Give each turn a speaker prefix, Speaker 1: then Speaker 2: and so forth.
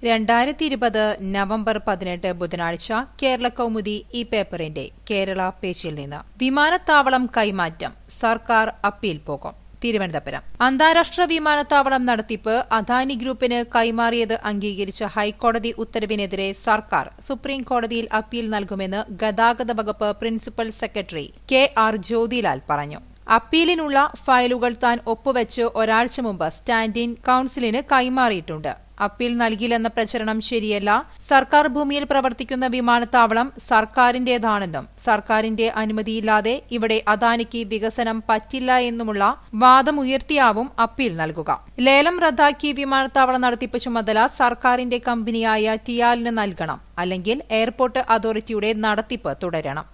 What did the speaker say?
Speaker 1: രണ്ടായിരത്തി ഇരുപത് നവംബർ പതിനെട്ട് ബുധനാഴ്ച കേരള കൗമുദി ഈ പേപ്പറിന്റെ കേരള പേജിൽ നിന്ന് വിമാനത്താവളം കൈമാറ്റം സർക്കാർ അപ്പീൽ പോകും തിരുവനന്തപുരം അന്താരാഷ്ട്ര വിമാനത്താവളം നടത്തിപ്പ് അദാനി ഗ്രൂപ്പിന് കൈമാറിയത് അംഗീകരിച്ച ഹൈക്കോടതി ഉത്തരവിനെതിരെ സർക്കാർ സുപ്രീം കോടതിയിൽ അപ്പീൽ നൽകുമെന്ന് ഗതാഗത വകുപ്പ് principal secretary K R Jyothilal പറഞ്ഞു അപ്പീലിനുള്ള ഫയലുകൾ താൻ ഒപ്പുവെച്ച് ഒരാഴ്ച മുമ്പ് സ്റ്റാൻഡിൻ കൌൺസിലിന് കൈമാറിയിട്ടുണ്ട് അപ്പീൽ നൽകില്ലെന്ന പ്രചരണം ശരിയല്ല സർക്കാർ ഭൂമിയിൽ പ്രവർത്തിക്കുന്ന വിമാനത്താവളം സർക്കാരിന്റേതാണെന്നും സർക്കാരിന്റെ അനുമതിയില്ലാതെ ഇവിടെ അദാനിക്ക് വികസനം പറ്റില്ല എന്നുമുള്ള വാദമുയർത്തിയാവും അപ്പീൽ നൽകുക ലേലം റദ്ദാക്കി വിമാനത്താവള നടത്തിപ്പ് ചുമതല സർക്കാരിന്റെ കമ്പനിയായ ടിയാലിന് നൽകണം അല്ലെങ്കിൽ എയർപോർട്ട് അതോറിറ്റിയുടെ നടത്തിപ്പ് തുടരണം